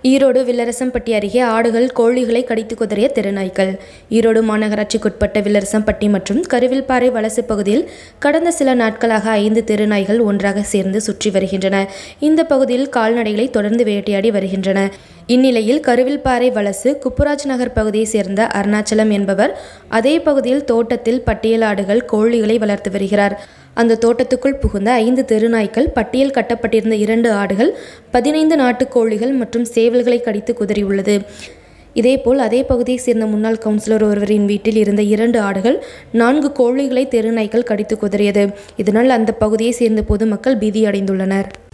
ஈரோடு வில்லரசம்பட்டி அருகே ஆடுகள் கோழிகளை கடித்து குதறிய தெருநாய்கள் ஈரோடு மாநகராட்சிக்குட்பட்ட வில்லரசம்பட்டி மற்றும் கருவில்பாறை வலசு பகுதியில் கடந்த சில நாட்களாக ஐந்து தெருநாய்கள் ஒன்றாக சேர்ந்து சுற்றி வருகின்றன இந்த பகுதியில் கால்நடைகளை தொடர்ந்து வேட்டையாடி வருகின்றன இந்நிலையில் கருவில்பாறை வலசு குப்புராஜ் நகர் பகுதியைச் சேர்ந்த அருணாச்சலம் என்பவர் அதே பகுதியில் தோட்டத்தில் பட்டியல் ஆடுகள் கோழிகளை வளர்த்து வருகிறார் அந்த தோட்டத்துக்குள் புகுந்த ஐந்து தெருநாய்கள் பட்டியல் கட்டப்பட்டிருந்த இரண்டு ஆடுகள் பதினைந்து நாட்டுக் கோழிகள் மற்றும் சேவல்களை கடித்து குதறியுள்ளது இதேபோல் அதே பகுதியைச் சேர்ந்த முன்னாள் கவுன்சிலர் ஒருவரின் வீட்டில் இருந்த இரண்டு ஆடுகள் நான்கு கோழிகளை தெருநாய்கள் கடித்து குதறியது இதனால் அந்த பகுதியைச் சேர்ந்த பொதுமக்கள் பீதியடைந்துள்ளனர்